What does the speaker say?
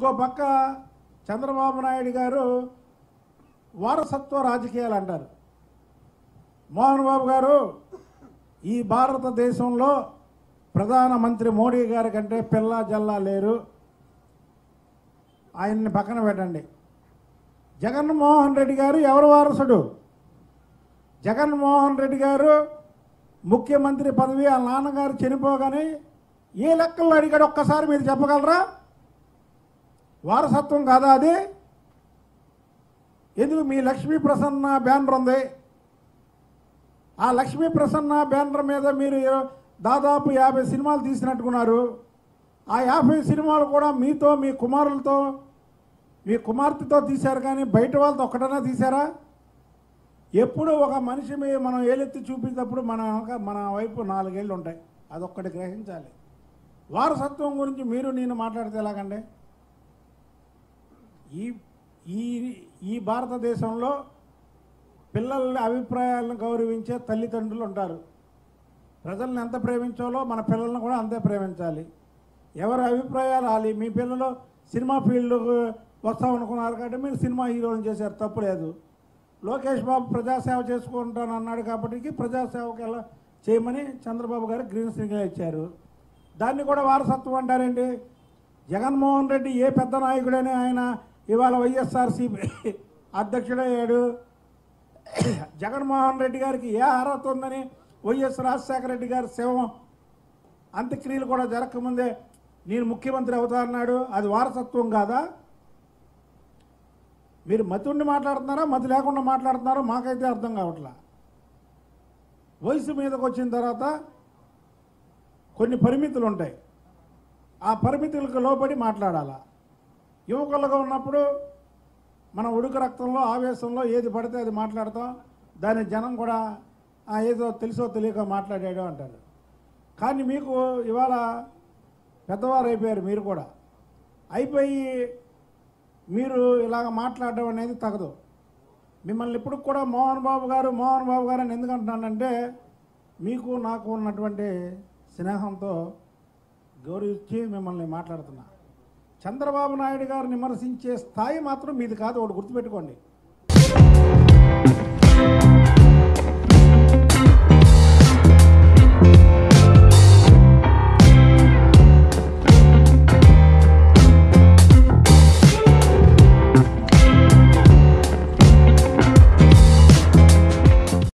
ఇంకో పక్క చంద్రబాబు నాయుడు గారు వారసత్వ రాజకీయాలు అంటారు మోహన్ బాబు గారు ఈ భారతదేశంలో ప్రధానమంత్రి మోడీ గారి కంటే పిల్ల జల్లా లేరు ఆయన్ని పక్కన పెట్టండి జగన్మోహన్ రెడ్డి గారు ఎవరు వారసుడు జగన్మోహన్ రెడ్డి గారు ముఖ్యమంత్రి పదవి ఆ నాన్నగారు చనిపోగానే ఏ లెక్కల్లో అడిగాడు ఒక్కసారి మీరు చెప్పగలరా వారసత్వం కాదా అది ఎందుకు మీ లక్ష్మీ ప్రసన్న బ్యానర్ ఉంది ఆ లక్ష్మీ ప్రసన్న బ్యానర్ మీద మీరు దాదాపు యాభై సినిమాలు తీసినట్టుకున్నారు ఆ యాభై సినిమాలు కూడా మీతో మీ కుమారులతో మీ కుమార్తెతో తీశారు కానీ బయట వాళ్ళతో ఒక్కటైనా తీశారా ఎప్పుడు ఒక మనిషి మీద మనం ఏలెత్తి చూపించినప్పుడు మన వెనక మన వైపు నాలుగేళ్ళు ఉంటాయి అదొక్కటి గ్రహించాలి వారసత్వం గురించి మీరు నేను మాట్లాడితే ఎలాగండి ఈ ఈ ఈ భారతదేశంలో పిల్లల అభిప్రాయాలను గౌరవించే తల్లిదండ్రులు ఉంటారు ప్రజల్ని ఎంత ప్రేమించాలో మన పిల్లల్ని కూడా అంతే ప్రేమించాలి ఎవరి అభిప్రాయాలు వాళ్ళు మీ పిల్లలు సినిమా ఫీల్డ్కు వస్తామనుకున్నారు కాబట్టి మీరు సినిమా హీరోలు చేశారు తప్పులేదు లోకేష్ బాబు ప్రజాసేవ చేసుకుంటాను అన్నాడు కాబట్టి ప్రజాసేవకి ఎలా చేయమని చంద్రబాబు గారు గ్రీన్ సిగ్నల్ ఇచ్చారు దాన్ని కూడా వారసత్వం అంటారేంటి జగన్మోహన్ రెడ్డి ఏ పెద్ద నాయకుడని ఆయన ఇవాళ వైఎస్ఆర్సీపీ అధ్యక్షుడయ్యాడు జగన్మోహన్ రెడ్డి గారికి ఏ అర్హత ఉందని వైఎస్ రాజశేఖర రెడ్డి గారి శవం అంత్యక్రియలు కూడా జరగకముందే నేను ముఖ్యమంత్రి అవుతా అన్నాడు అది వారసత్వం కాదా మీరు మతి ఉండి మాట్లాడుతున్నారా మతి లేకుండా మాట్లాడుతున్నారో మాకైతే అర్థం కావట్లా వయసు మీదకి వచ్చిన తర్వాత కొన్ని పరిమితులు ఉంటాయి ఆ పరిమితులకు లోబడి మాట్లాడాలా యువకులుగా ఉన్నప్పుడు మన ఉడుకు రక్తంలో ఆవేశంలో ఏది పడితే అది మాట్లాడతాం దాన్ని జనం కూడా "ఆ, ఏదో తెలుసో తెలియక మాట్లాడాడు అంటారు కానీ మీకు ఇవాళ పెద్దవారు అయిపోయారు మీరు కూడా అయిపోయి మీరు ఇలాగ మాట్లాడడం అనేది తగదు మిమ్మల్ని ఇప్పుడు కూడా మోహన్ బాబు గారు మోహన్ బాబు గారు అని ఎందుకు అంటున్నానంటే మీకు నాకు ఉన్నటువంటి స్నేహంతో గౌరవించి మిమ్మల్ని మాట్లాడుతున్నా చంద్రబాబు నాయుడు గారు విమర్శించే స్థాయి మాత్రం మీది కాదు ఒకటి గుర్తుపెట్టుకోండి